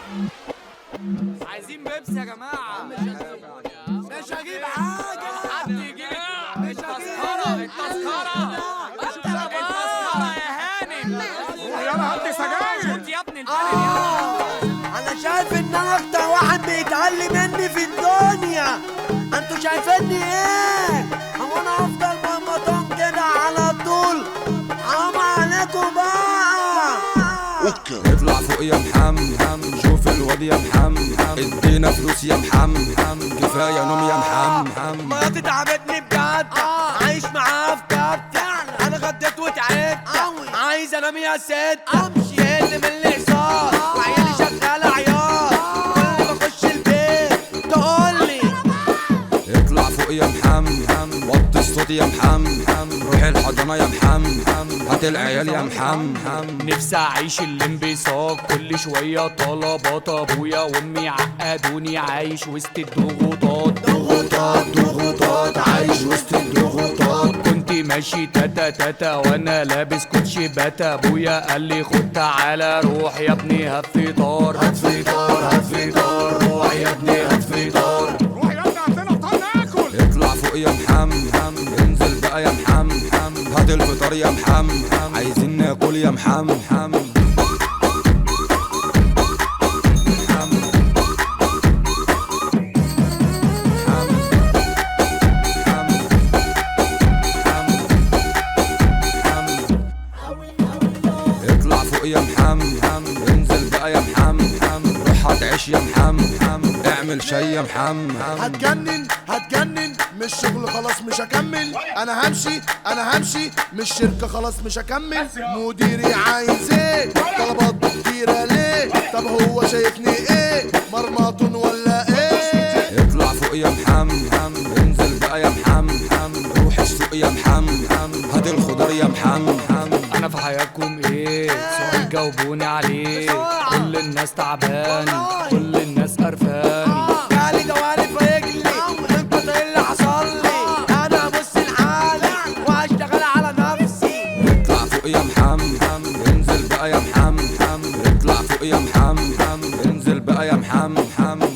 عايزين بيبسي يا جماعة مش هجيب حاجة حد يجيب مش هجيب التذكرة التذكرة التذكرة يا هانم يلا هات لي سجاير خد يا ابني البلد يلا انا شايف ان انا اكتر واحد بيتعلم مني في الدنيا انتوا شايفيني ايه هو انا افضل مرمطون كده على طول حرام عليكم بقى اطلع فوق يا محمد شوف الواد يا محمد ادينا فلوس يا محمد كفايه نوم يا محمد مراتي تعبتني بجد عايش معاها في كبت انا غديت وتعبت عايز انام يا ست شيل من الحصار وعيالي شغاله عيار كل ما اخش البيت تقول لي اطلع فوق يا محمد وطي الصوت يا محمد روح الحضانه يا محمد هات العيال يا محمد نفسي اعيش الانبساط كل شويه طلبات ابويا وامي عقدوني عايش وسط الضغوطات ضغوطات ضغوطات عايش وسط الضغوطات كنت ماشي تاتا تاتا وانا لابس كوتش باتا ابويا قال لي خد تعالى روح يا ابني هات فطار هات فطار هات فطار روح يا ابني هات فطار روح يلا هات لنا فطار ناكل اطلع فوق يا محمد انزل بقى يا محمد هات الفطار يا محمد عايزين ناكل يا محمد اطلع فوق يا محمد انزل بقى يا محمد روح هتعيش يا محمد اعمل شاي يا محمد هتجنن هتجنن مش شغل خلاص مش هكمل انا همشي انا همشي مش شركة خلاص مش هكمل مديري عايز ايه طلبات كتيرة ليه طب هو شايفني ايه مرمطون ولا ايه اطلع فوق يا محمد انزل بقى يا محمد روح السوق يا محمد هات الخضار يا محمد انا في حياتكم ايه سؤال جاوبوني عليه كل الناس تعباني كل الناس قرفاني جالي دوالي في رجلي انت ايه اللي حصل لي انا ابص لحالي واشتغل على نفسي اطلع فوق يا محمد انزل بقى يا محمد اطلع فوق يا محمد انزل بقى يا محمد